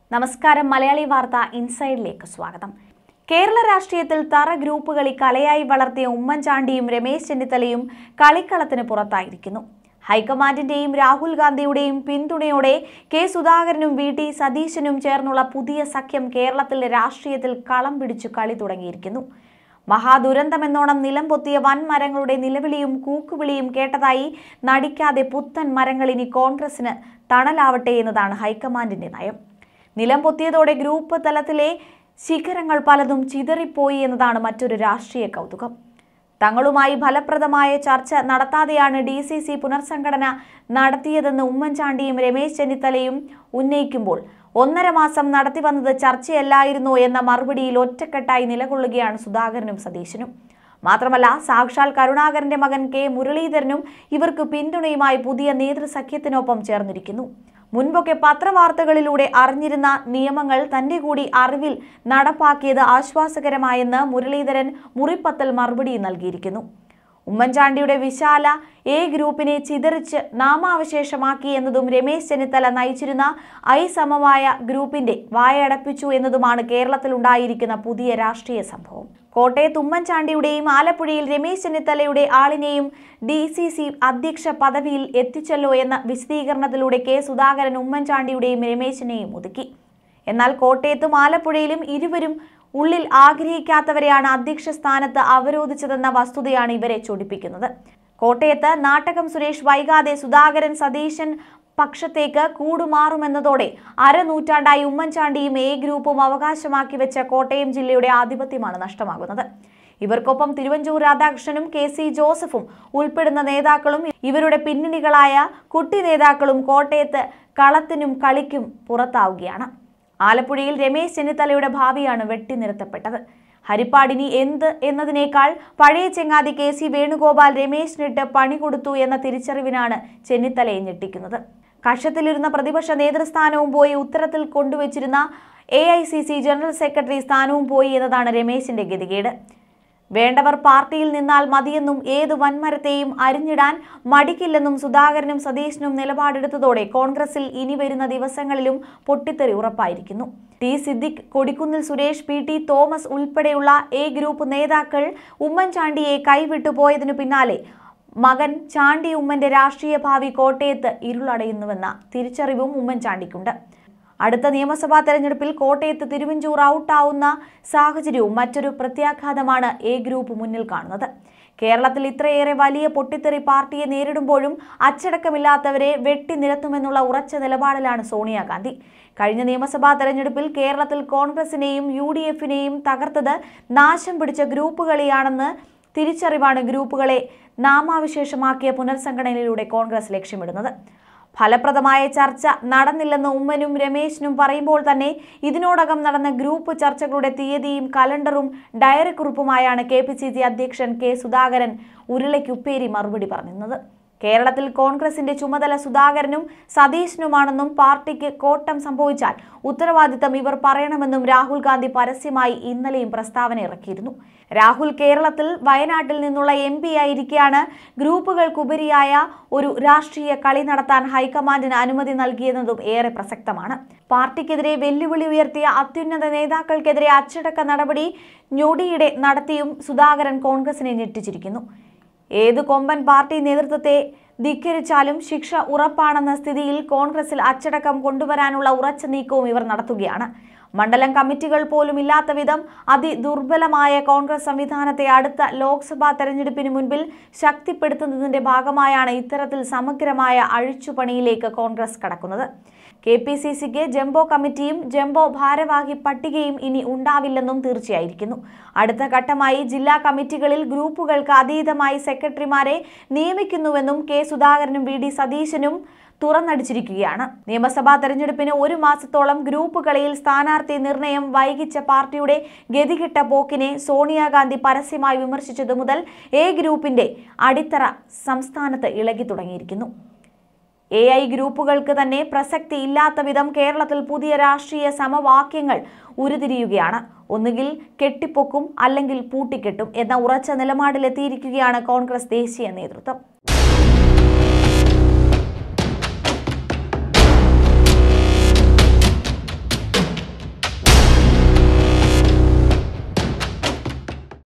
നമസ്കാരം മലയാളി വാർത്ത ഇൻസൈഡിലേക്ക് സ്വാഗതം കേരള രാഷ്ട്രീയത്തിൽ തറ ഗ്രൂപ്പ് കളി കലയായി വളർത്തിയ ഉമ്മൻചാണ്ടിയും രമേശ് ചെന്നിത്തലയും കളിക്കളത്തിന് പുറത്തായിരിക്കുന്നു ഹൈക്കമാൻഡിന്റെയും രാഹുൽ ഗാന്ധിയുടെയും പിന്തുണയോടെ കെ സുധാകരനും വി ടി സതീശനും ചേർന്നുള്ള പുതിയ സഖ്യം കേരളത്തിലെ രാഷ്ട്രീയത്തിൽ കളം പിടിച്ചു കളി തുടങ്ങിയിരിക്കുന്നു മഹാദുരന്തമെന്നോണം നിലം പൊത്തിയ വൻ മരങ്ങളുടെ നിലവിളിയും കൂക്കുവിളിയും കേട്ടതായി നടിക്കാതെ പുത്തൻ മരങ്ങൾ ഇനി കോൺഗ്രസിന് തണലാവട്ടെ എന്നതാണ് ഹൈക്കമാൻഡിന്റെ നയം നിലം പൊത്തിയതോടെ ഗ്രൂപ്പ് തലത്തിലെ ശിഖരങ്ങൾ പലതും ചിതറിപ്പോയി എന്നതാണ് മറ്റൊരു രാഷ്ട്രീയ കൗതുകം തങ്ങളുമായി ഫലപ്രദമായ ചർച്ച നടത്താതെയാണ് ഡി സി സി പുനർസംഘടന നടത്തിയതെന്ന് ഉമ്മൻചാണ്ടിയും രമേശ് ചെന്നിത്തലയും ഉന്നയിക്കുമ്പോൾ ഒന്നര മാസം നടത്തി വന്നത് ചർച്ചയല്ലായിരുന്നോ എന്ന മറുപടിയിൽ ഒറ്റക്കെട്ടായി നിലകൊള്ളുകയാണ് സുധാകരനും സതീശനും മാത്രമല്ല സാക്ഷാൽ കരുണാകരന്റെ മകൻ കെ മുരളീധരനും ഇവർക്ക് പിന്തുണയുമായി പുതിയ നേതൃസഖ്യത്തിനൊപ്പം ചേർന്നിരിക്കുന്നു മുൻപൊക്കെ പത്രവാർത്തകളിലൂടെ അറിഞ്ഞിരുന്ന നിയമങ്ങൾ തന്റെ കൂടി അറിവിൽ നടപ്പാക്കിയത് ആശ്വാസകരമായെന്ന് മുരളീധരൻ മുറിപ്പത്തൽ മറുപടി നൽകിയിരിക്കുന്നു ഉമ്മൻചാണ്ടിയുടെ വിശാല എ ഗ്രൂപ്പിനെ ചിതറിച്ച് നാമാവശേഷമാക്കി എന്നതും രമേശ് ചെന്നിത്തല നയിച്ചിരുന്ന ഐ സമവായ ഗ്രൂപ്പിന്റെ വായടപ്പിച്ചു എന്നതുമാണ് കേരളത്തിലുണ്ടായിരിക്കുന്ന പുതിയ രാഷ്ട്രീയ സംഭവം കോട്ടയത്ത് ഉമ്മൻചാണ്ടിയുടെയും ആലപ്പുഴയിൽ രമേശ് ചെന്നിത്തലയുടെ ആളിനെയും ഡി സി സി അധ്യക്ഷ പദവിയിൽ എത്തിച്ചല്ലോ എന്ന വിശദീകരണത്തിലൂടെ കെ സുധാകരൻ ഉമ്മൻചാണ്ടിയുടെയും രമേശിനെയും ഒതുക്കി എന്നാൽ കോട്ടയത്തും ആലപ്പുഴയിലും ഇരുവരും ഉള്ളിൽ ആഗ്രഹിക്കാത്തവരെയാണ് അധ്യക്ഷ സ്ഥാനത്ത് അവരോധിച്ചതെന്ന വസ്തുതയാണ് ഇവരെ ചൊടിപ്പിക്കുന്നത് കോട്ടയത്ത് നാട്ടകം സുരേഷ് വൈകാതെ സുധാകരൻ സതീശൻ പക്ഷത്തേക്ക് കൂടുമാറുമെന്നതോടെ അരനൂറ്റാണ്ടായി ഉമ്മൻചാണ്ടിയും എ ഗ്രൂപ്പും അവകാശമാക്കി വെച്ച കോട്ടയം ജില്ലയുടെ ആധിപത്യമാണ് നഷ്ടമാകുന്നത് ഇവർക്കൊപ്പം തിരുവഞ്ചൂർ രാധാകൃഷ്ണനും കെ സി ജോസഫും ഉൾപ്പെടുന്ന നേതാക്കളും ഇവരുടെ പിന്നണികളായ കുട്ടി നേതാക്കളും കോട്ടയത്ത് കളത്തിനും കളിക്കും പുറത്താവുകയാണ് ആലപ്പുഴയിൽ രമേശ് ചെന്നിത്തലയുടെ ഭാവിയാണ് വെട്ടിനിർത്തപ്പെട്ടത് ഹരിപ്പാടിനി എന്ത് എന്നതിനേക്കാൾ പഴയ ചെങ്ങാതി കെ സി വേണുഗോപാൽ രമേശിനിട്ട് പണി കൊടുത്തു എന്ന തിരിച്ചറിവിനാണ് ചെന്നിത്തലയെ ഞെട്ടിക്കുന്നത് കക്ഷത്തിലിരുന്ന പ്രതിപക്ഷ നേതൃസ്ഥാനവും പോയി ഉത്തരത്തിൽ കൊണ്ടുവച്ചിരുന്ന A I C C general secretary സ്ഥാനവും പോയി എന്നതാണ് രമേശിന്റെ ഗതികേട് വേണ്ടവർ പാർട്ടിയിൽ നിന്നാൽ മതിയെന്നും ഏത് വൻമരത്തെയും അരിഞ്ഞിടാൻ മടിക്കില്ലെന്നും സുധാകരനും സതീശനും നിലപാടെടുത്തതോടെ കോൺഗ്രസിൽ ഇനി വരുന്ന ദിവസങ്ങളിലും പൊട്ടിത്തെറി ഉറപ്പായിരിക്കുന്നു T Siddique Kodikunnil Suresh P T Thomas ഉൾപ്പെടെയുള്ള എ ഗ്രൂപ്പ് നേതാക്കൾ ഉമ്മൻചാണ്ടിയെ കൈവിട്ടു പോയതിനു പിന്നാലെ മകൻ ചാണ്ടി ഉമ്മന്റെ രാഷ്ട്രീയ ഭാവി കോട്ടയത്ത് ഇരുളടയുന്നുവെന്ന തിരിച്ചറിവും ഉമ്മൻചാണ്ടിക്കുണ്ട് അടുത്ത നിയമസഭാ തെരഞ്ഞെടുപ്പിൽ കോട്ടയത്ത് തിരുവഞ്ചൂർ ഔട്ടാവുന്ന സാഹചര്യവും മറ്റൊരു പ്രത്യാഘാതമാണ് എ ഗ്രൂപ്പ് മുന്നിൽ കാണുന്നത് കേരളത്തിൽ ഇത്രയേറെ വലിയ പൊട്ടിത്തെറി പാർട്ടിയെ നേരിടുമ്പോഴും അച്ചടക്കമില്ലാത്തവരെ വെട്ടി നിരത്തുമെന്നുള്ള ഉറച്ച നിലപാടിലാണ് സോണിയാഗാന്ധി കഴിഞ്ഞ നിയമസഭാ തെരഞ്ഞെടുപ്പിൽ കേരളത്തിൽ കോൺഗ്രസിനെയും യു ഡി എഫിനെയും തകർത്തത് നാശം പിടിച്ച ഗ്രൂപ്പുകളിയാണെന്ന് തിരിച്ചറിവാണ് ഗ്രൂപ്പുകളെ നാമാവിശേഷമാക്കിയ പുനർസംഘടനയിലൂടെ കോൺഗ്രസ് ലക്ഷ്യമിടുന്നത് ഫലപ്രദമായ ചർച്ച നടന്നില്ലെന്ന് ഉമ്മനും രമേശിനും പറയുമ്പോൾ തന്നെ ഇതിനോടകം നടന്ന ഗ്രൂപ്പ് ചർച്ചകളുടെ തീയതിയും കലണ്ടറും ഡയറി കുറിപ്പുമായാണ് കെ പി സി സി അധ്യക്ഷൻ കെ സുധാകരൻ ഉരുളയ്ക്കുപ്പേരി മറുപടി പറഞ്ഞിരുന്നത് കേരളത്തിൽ കോൺഗ്രസിന്റെ ചുമതല സുധാകരനും സതീശനുമാണെന്നും പാർട്ടിക്ക് കോട്ടം സംഭവിച്ചാൽ ഉത്തരവാദിത്തം ഇവർ പറയണമെന്നും രാഹുൽ ഗാന്ധി പരസ്യമായി ഇന്നലെയും പ്രസ്താവന ഇറക്കിയിരുന്നു രാഹുൽ കേരളത്തിൽ വയനാട്ടിൽ നിന്നുള്ള എം പി ആയിരിക്കെയാണ് ഗ്രൂപ്പുകൾക്കുപരിയായ ഒരു രാഷ്ട്രീയ കളി നടത്താൻ ഹൈക്കമാൻഡിന് അനുമതി നൽകിയെന്നതും ഏറെ പ്രസക്തമാണ് പാർട്ടിക്കെതിരെ വെല്ലുവിളി ഉയർത്തിയ അത്യുന്നത നേതാക്കൾക്കെതിരെ അച്ചടക്ക നടപടി ഞൊടിയിടെ നടത്തിയും സുധാകരൻ കോൺഗ്രസിനെ ഞെട്ടിച്ചിരിക്കുന്നു ഏത് കൊമ്പൻ പാർട്ടി നേതൃത്വത്തെ ധിക്കരിച്ചാലും ശിക്ഷ ഉറപ്പാണെന്ന സ്ഥിതിയിൽ കോൺഗ്രസിൽ അച്ചടക്കം കൊണ്ടുവരാനുള്ള ഉറച്ച നീക്കവും ഇവർ നടത്തുകയാണ് മണ്ഡലം കമ്മിറ്റികൾ പോലും ഇല്ലാത്ത വിധം അതിദുർബലമായ കോൺഗ്രസ് സംവിധാനത്തെ അടുത്ത ലോക്സഭാ തെരഞ്ഞെടുപ്പിന് മുൻപിൽ ശക്തിപ്പെടുത്തുന്നതിന്റെ ഭാഗമായാണ് ഇത്തരത്തിൽ സമഗ്രമായ അഴിച്ചുപണിയിലേക്ക് കോൺഗ്രസ് കടക്കുന്നത് കെ പി സി സിക്ക് ജംബോ കമ്മിറ്റിയും ജംബോ ഭാരവാഹി പട്ടികയും ഇനി ഉണ്ടാവില്ലെന്നും തീർച്ചയായിരിക്കുന്നു അടുത്ത ഘട്ടമായി ജില്ലാ കമ്മിറ്റികളിൽ ഗ്രൂപ്പുകൾക്ക് അതീതമായി സെക്രട്ടറിമാരെ നിയമിക്കുന്നുവെന്നും കെ സുധാകരനും വി ഡി സതീശനും തുറന്നടിച്ചിരിക്കുകയാണ് നിയമസഭാ തെരഞ്ഞെടുപ്പിന് ഒരു മാസത്തോളം ഗ്രൂപ്പ് കളിയിൽ സ്ഥാനാർത്ഥി നിർണയം വൈകിച്ച പാർട്ടിയുടെ ഗതികെട്ട പോക്കിനെ സോണിയാഗാന്ധി പരസ്യമായി വിമർശിച്ചതു മുതൽ എ ഗ്രൂപ്പിന്റെ അടിത്തറ സംസ്ഥാനത്ത് ഇളകി തുടങ്ങിയിരിക്കുന്നു എ ഐ ഗ്രൂപ്പുകൾക്ക് തന്നെ പ്രസക്തി ഇല്ലാത്ത വിധം കേരളത്തിൽ പുതിയ രാഷ്ട്രീയ സമവാക്യങ്ങൾ ഉരുതിരിയുകയാണ് ഒന്നുകിൽ കെട്ടിപ്പൊക്കും അല്ലെങ്കിൽ പൂട്ടിക്കെട്ടും എന്ന ഉറച്ച നിലപാടിലെത്തിയിരിക്കുകയാണ് കോൺഗ്രസ് ദേശീയ നേതൃത്വം